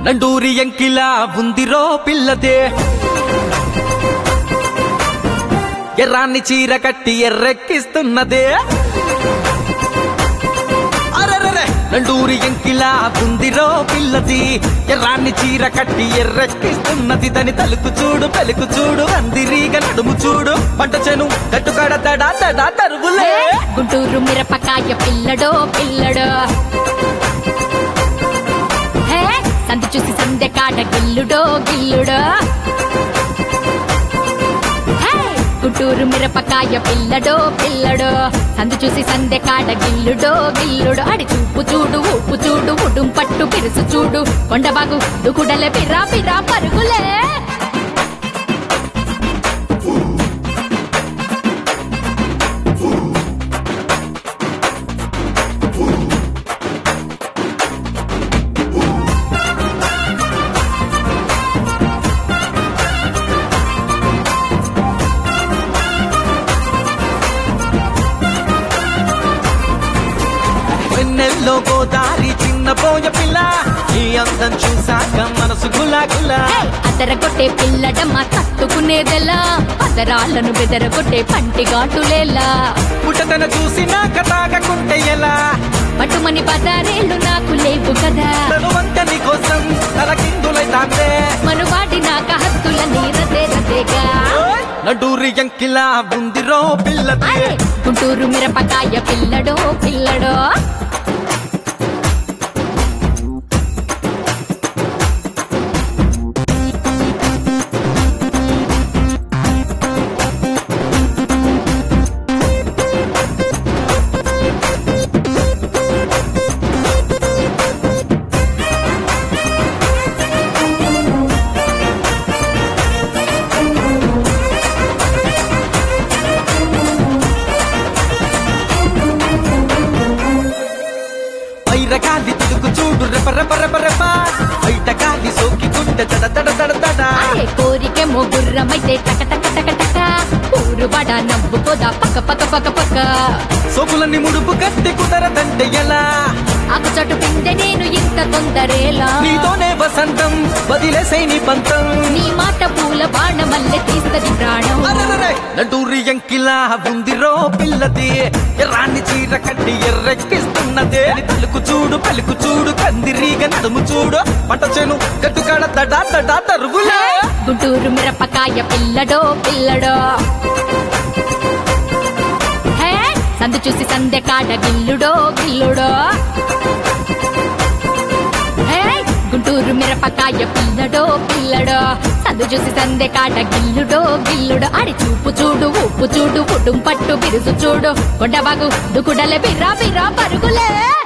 నండూరి ఎంకిలా ఉందిరో పిల్లదే ఎర్రాన్ని చీర కట్టి ఎర్రెక్కిస్తున్నదే అరెరెరె! నండూరి ఎంకిలా ఉందిరో పిల్లది ఎర్రాన్ని చీర కట్టి ఎర్రెక్కిస్తున్నది దాని తలుకు చూడు పెలుకు చూడు అందిరీగ నడుము చూడు పంట చెను గట్టుకడ తడా తడా తరువులే గుంటూరు మిరపకాయ పిల్లడో పిల్లడో హే సందు చూసి సందె కాడ గిల్లుడో గిల్లుడో హే గుంటూరు మిరపకాయ పిల్లడో పిల్లడో సందు చూసి సందె కాడ గిల్లుడో గిల్లుడో అడి చూపు చూడు ఊపు చూడు ఉడుం పట్టు పిరుసు చూడు కొండబాగు దుకుడలే పిరా పిరా పరుగులే వెన్నెల్లో గోదారి చిన్న పోయ పిల్ల ఈ అందం చూసాక మనసు గులా గులా అదరగొట్టే పిల్లడమ్మ తట్టుకునేదెలా అదరాలను బెదరగొట్టే పంటి ఘాటులేలా పుట్టతన చూసినాక తాగకుంటే ఎలా పట్టుమని పదారేళ్ళు నాకు లేవు కదా తనువంతని కోసం తలకిందులైతాందే మనువాడి నాక హద్దుల నీరదేరదేగా నడూరి ఎంకిలా ఉందిరో పిల్లది అరే గుంటూరు మిరపకాయ పిల్లడో పిల్లడో పైర గాలి తిరుగు చూడు రెప రెప రెప రెప బయట గాలి సోకి గుండె తడ తడ తడ తడ అరే కోరిక మొగుర్రమైతే టక టక టక టక ఊరు బడ నవ్వుకోదా పక్క పక్క పక్క పక్క సోకులని ముడుపు కట్టి కుదరదంటే ఎలా ఆకు చోటు పిందె నేను ఇంత తొందరేలా నీతోనే వసంతం వదిలేసై నీ పంతం నీ మాట పూల బాణమల్లె తీస్తది ప్రాణం అరెరెరె! నడూరి ఎంకిలా ఉందిరో పిల్లది ఎర్రాన్ని చీర కట్టి ఎర్రెక్కిస్తున్నదే నీ తలుకు చూడు పలుకు చూడు కందిరీగ నడుము చూడు పంట చేను గట్టుకాడ తడా తడా తరుగులే గుంటూరు మిరపకాయ పిల్లడో పిల్లడో హే సందు చూసి సందె కాడ గిల్లుడో గిల్లుడో హే గుంటూరు మిరపకాయ పిల్లడో పిల్లడో సందు చూసి సందె కాడ గిల్లుడో గిల్లుడో అడి చూపు చూడు ఉప్పు చూడు ఉడుం పట్టు బిరుసు చూడు కొండబాగు దుకుడలే బిరా బిరా పరుగులే